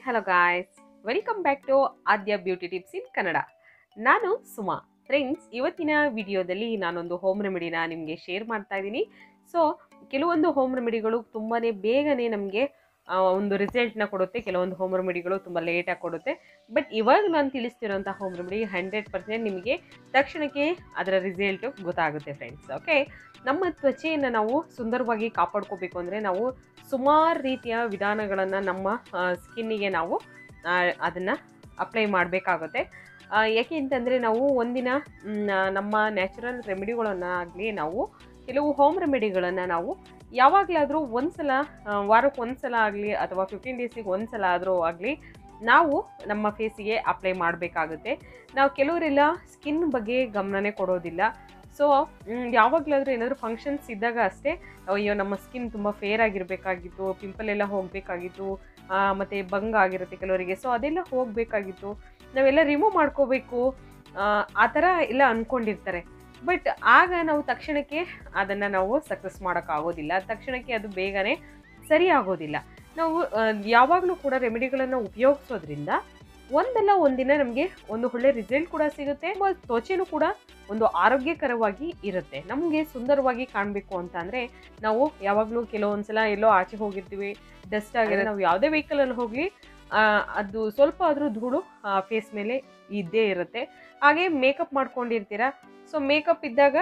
Hello guys welcome back to Aadya beauty tips in Kannada ನಾನು Suma friends ಇವತ್ತಿನ ವಿಡಿಯೋದಲ್ಲಿ ನಾನೊಂದು ಹೋಮ್ ರೆಮಿಡಿನ ನಿಮಗೆ ಶೇರ್ ಮಾಡ್ತಾ ಇದ್ದೀನಿ ಸೊ ಕೆಲವೊಂದು ಹೋಮ್ ರೆಮಿಡಿಗಳು ತುಂಬಾ ಬೇಗನೆ ನಮಗೆ ಒಂದು ರಿಸಲ್ಟ್ನ ಕೊಡುತ್ತೆ ಕೆಲವೊಂದು ಹೋಮ್ ರೆಮಿಡಿಗಳು ತುಂಬ ಲೇಟಾಗಿ ಕೊಡುತ್ತೆ ಬಟ್ ಇವಾಗ ನಾನು ತಿಳಿಸ್ತಿರೋಂಥ ಹೋಮ್ ರೆಮಿಡಿ ಹಂಡ್ರೆಡ್ ಪರ್ಸೆಂಟ್ ನಿಮಗೆ ತಕ್ಷಣಕ್ಕೆ ಅದರ ರಿಸಲ್ಟು ಗೊತ್ತಾಗುತ್ತೆ ಫ್ರೆಂಡ್ಸ್ ಓಕೆ ನಮ್ಮ ತ್ವಚೆಯನ್ನು ನಾವು ಸುಂದರವಾಗಿ ಕಾಪಾಡ್ಕೋಬೇಕು ಅಂದರೆ ನಾವು ಸುಮಾರು ರೀತಿಯ ವಿಧಾನಗಳನ್ನು ನಮ್ಮ ಸ್ಕಿನ್ನಿಗೆ ನಾವು ಅದನ್ನು ಅಪ್ಲೈ ಮಾಡಬೇಕಾಗುತ್ತೆ ಯಾಕೆ ಅಂತಂದರೆ ನಾವು ಒಂದಿನ ಮ್, ನಮ್ಮ ನ್ಯಾಚುರಲ್ ರೆಮಿಡಿಗಳನ್ನು ಆಗಲಿ ನಾವು ಕೆಲವು ಹೋಮ್ ರೆಮಿಡಿಗಳನ್ನು ನಾವು ಯಾವಾಗಲಾದರೂ ಒಂದ್ಸಲ ಆ, ವಾರಕ್ಕೆ ಒಂದ್ಸಲ ಆಗಲಿ ಅಥವಾ ಫಿಫ್ಟೀನ್ ಡೇಸಿಗೆ ಒಂದ್ಸಲ ಆದರೂ ಆಗಲಿ ನಾವು ನಮ್ಮ ಫೇಸಿಗೆ ಅಪ್ಲೈ ಮಾಡಬೇಕಾಗುತ್ತೆ ನಾವು ಕೆಲವರೆಲ್ಲ ಸ್ಕಿನ್ ಬಗ್ಗೆ ಗಮನನೇ ಕೊಡೋದಿಲ್ಲ ಸೊ ಯಾವಾಗಲಾದರೂ ಏನಾದರೂ ಫಂಕ್ಷನ್ಸ್ ಇದ್ದಾಗ ಅಷ್ಟೇ ಅಯ್ಯೋ ನಮ್ಮ ಸ್ಕಿನ್ ತುಂಬ ಫೇರ್ ಆಗಿರಬೇಕಾಗಿತ್ತು ಪಿಂಪಲ್ ಎಲ್ಲ ಹೋಗಬೇಕಾಗಿತ್ತು ಮತ್ತು ಬಂಗ ಆಗಿರುತ್ತೆ ಕೆಲವರಿಗೆ ಸೊ ಅದೆಲ್ಲ ಹೋಗಬೇಕಾಗಿತ್ತು ನಾವೆಲ್ಲ ರಿಮೂವ್ ಮಾಡ್ಕೋಬೇಕು ಆ, ಆ ಥರ ಎಲ್ಲ ಅಂದ್ಕೊಂಡಿರ್ತಾರೆ ಬಟ್ ಆಗ ನಾವು ತಕ್ಷಣಕ್ಕೆ ಅದನ್ನು ನಾವು ಸಕ್ಸಸ್ ಮಾಡೋಕ್ಕಾಗೋದಿಲ್ಲ ತಕ್ಷಣಕ್ಕೆ ಅದು ಬೇಗನೆ ಸರಿ ಆಗೋದಿಲ್ಲ ನಾವು ಯಾವಾಗಲೂ ಕೂಡ ರೆಮಿಡಿಗಳನ್ನು ಉಪಯೋಗಿಸೋದ್ರಿಂದ ಒಂದಲ್ಲ ಒಂದಿನ ನಮಗೆ ಒಂದು ಒಳ್ಳೆ ರಿಸಲ್ಟ್ ಕೂಡ ಸಿಗುತ್ತೆ ಮ- ತ್ವಚೆನೂ ಕೂಡ ಒಂದು ಆರೋಗ್ಯಕರವಾಗಿ ಇರುತ್ತೆ ನಮಗೆ ಸುಂದರವಾಗಿ ಕಾಣಬೇಕು ಅಂತ ಅಂದರೆ ನಾವು ಯಾವಾಗಲೂ ಕೆಲವೊಂದ್ಸಲ ಎಲ್ಲೋ ಆಚೆ ಹೋಗಿರ್ತೀವಿ ಡಸ್ಟ್ ಆಗಿದೆ ನಾವು ಯಾವುದೇ ವೆಹಿಕಲಲ್ಲಿ ಹೋಗಲಿ ಅದು ಸ್ವಲ್ಪ ಆದರೂ ಧೂಳು ಫೇಸ್ ಮೇಲೆ ಇದ್ದೇ ಇರುತ್ತೆ ಹಾಗೆ ಮೇಕಪ್ ಮಾಡ್ಕೊಂಡಿರ್ತೀರ ಸೊ ಮೇಕಪ್ ಇದ್ದಾಗ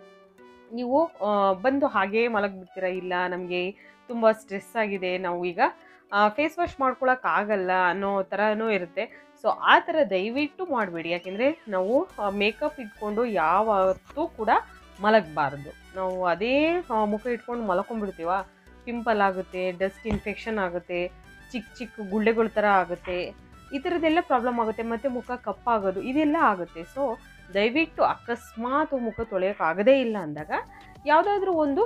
ನೀವು ಆ, ಬಂದು ಹಾಗೇ ಮಲಗಿಬಿಡ್ತೀರ ಇಲ್ಲ ನಮಗೆ ತುಂಬ ಸ್ಟ್ರೆಸ್ ಆಗಿದೆ ನಾವು ಈಗ ಫೇಸ್ ವಾಶ್ ಮಾಡ್ಕೊಳಕ್ಕಾಗಲ್ಲ ಅನ್ನೋ ಥರನೂ ಇರುತ್ತೆ ಸೊ ಆ ಥರ ದಯವಿಟ್ಟು ಮಾಡಬೇಡಿ ಯಾಕೆಂದರೆ ನಾವು ಮೇಕಪ್ ಇಟ್ಕೊಂಡು ಯಾವತ್ತೂ ಕೂಡ ಮಲಗಬಾರ್ದು ನಾವು ಅದೇ ಆ, ಮುಖ ಇಟ್ಕೊಂಡು ಮಲ್ಕೊಂಡ್ಬಿಡ್ತೀವ ಪಿಂಪಲ್ ಆಗುತ್ತೆ ಡಸ್ಟ್ ಇನ್ಫೆಕ್ಷನ್ ಆಗುತ್ತೆ ಚಿಕ್ಕ ಚಿಕ್ಕ ಗುಳ್ಳೆಗಳ ಥರ ಆಗುತ್ತೆ ಈ ಥರದ್ದೆಲ್ಲ ಪ್ರಾಬ್ಲಮ್ ಆಗುತ್ತೆ ಮತ್ತು ಮುಖ ಕಪ್ಪಾಗೋದು ಇದೆಲ್ಲ ಆಗುತ್ತೆ ಸೊ ದಯವಿಟ್ಟು ಅಕಸ್ಮಾತ್ ಮುಖ ತೊಳೆಯೋಕ್ಕಾಗದೇ ಇಲ್ಲ ಅಂದಾಗ ಯಾವುದಾದ್ರೂ ಒಂದು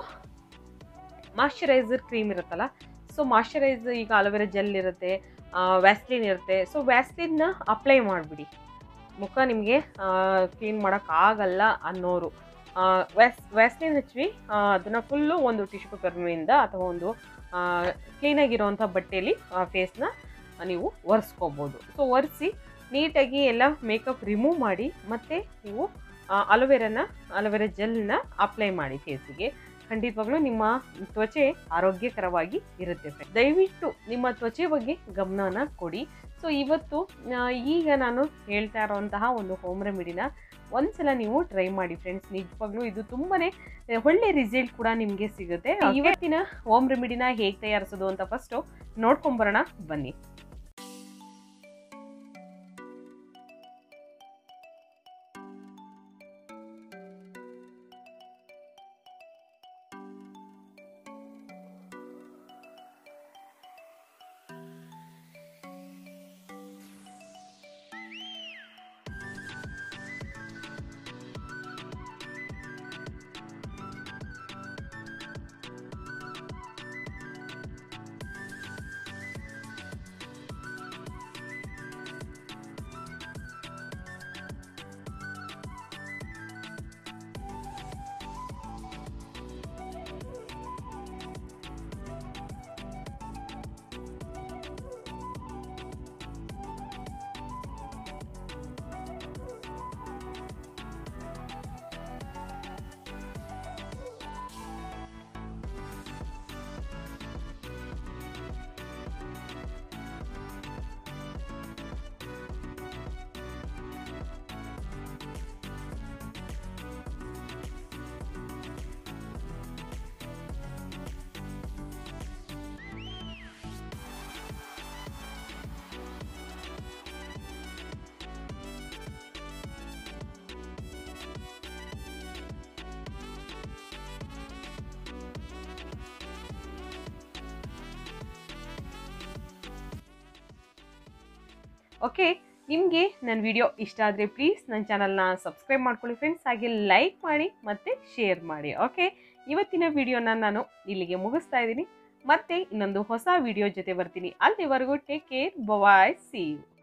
ಮಾಯ್ಶ್ಚರೈಸರ್ ಕ್ರೀಮ್ ಇರುತ್ತಲ್ಲ ಸೊ ಮಾಯ್ಶ್ಚರೈಸ್ ಈಗ ಅಲೋವೆರಾ ಜೆಲ್ ಇರುತ್ತೆ ವ್ಯಾಸ್ಲಿನ್ ಇರುತ್ತೆ ಸೊ ವ್ಯಾಸ್ಲಿನ್ನ ಅಪ್ಲೈ ಮಾಡಿಬಿಡಿ ಮುಖ ನಿಮಗೆ ಕ್ಲೀನ್ ಮಾಡೋಕ್ಕಾಗಲ್ಲ ಅನ್ನೋರು ವ್ಯಾಸ್ ವ್ಯಾಸ್ಲಿನ್ ಹಚ್ಚಿ ಅದನ್ನು ಫುಲ್ಲು ಒಂದು ಟಿಶ್ಯೂ ಪೇಪರ್ನಿಂದ ಅಥವಾ ಒಂದು ಕ್ಲೀನಾಗಿರೋವಂಥ ಬಟ್ಟೆಯಲ್ಲಿ ಫೇಸ್ನ ನೀವು ಒರೆಸ್ಕೋಬೋದು ಸೊ ಒರೆಸಿ ನೀಟಾಗಿ ಎಲ್ಲ ಮೇಕಪ್ ರಿಮೂವ್ ಮಾಡಿ ಮತ್ತು ನೀವು ಅಲೋವೆರಾನ ಅಲೋವೆರಾ ಜೆಲ್ನ ಅಪ್ಲೈ ಮಾಡಿ ಫೇಸಿಗೆ ಖಂಡಿತವಾಗ್ಲೂ ನಿಮ್ಮ ತ್ವಚೆ ಆರೋಗ್ಯಕರವಾಗಿ ಇರುತ್ತೆ friends. ದಯವಿಟ್ಟು ನಿಮ್ಮ ತ್ವಚೆ ಬಗ್ಗೆ ಗಮನನ ಕೊಡಿ ಸೊ ಇವತ್ತು ಆ, ಈಗ ನಾನು ಹೇಳ್ತಾ ಇರೋಂತಹ ಒಂದು ಹೋಮ್ ರೆಮಿಡಿನ ಒಂದ್ಸಲ ನೀವು ಟ್ರೈ ಮಾಡಿ ಫ್ರೆಂಡ್ಸ್ ನಿಜವಾಗ್ಲೂ ಇದು ತುಂಬಾನೇ ಒಳ್ಳೆ ರಿಸಲ್ಟ್ ಕೂಡ ನಿಮಗೆ ಸಿಗುತ್ತೆ ಇವತ್ತಿನ ಹೋಮ್ ರೆಮಿಡಿನ ಹೇಗೆ ತಯಾರಿಸೋದು ಅಂತ ಫಸ್ಟು ನೋಡ್ಕೊಂಬರೋಣ ಬನ್ನಿ ಓಕೆ ನಿಮಗೆ ನನ್ನ ವಿಡಿಯೋ ಇಷ್ಟ ಆದರೆ ಪ್ಲೀಸ್ ನನ್ನ ಚಾನಲ್ನ ಸಬ್ಸ್ಕ್ರೈಬ್ ಮಾಡ್ಕೊಳ್ಳಿ ಫ್ರೆಂಡ್ಸ್ ಹಾಗೆ ಲೈಕ್ ಮಾಡಿ ಮತ್ತು ಶೇರ್ ಮಾಡಿ ಓಕೆ ಇವತ್ತಿನ ವಿಡಿಯೋನ ನಾನು ಇಲ್ಲಿಗೆ ಮುಗಿಸ್ತಾ ಇದ್ದೀನಿ ಮತ್ತೆ ಇನ್ನೊಂದು ಹೊಸ ವಿಡಿಯೋ ಜೊತೆ ಬರ್ತೀನಿ ಅಲ್ಲಿವರೆಗೂ take care bye see you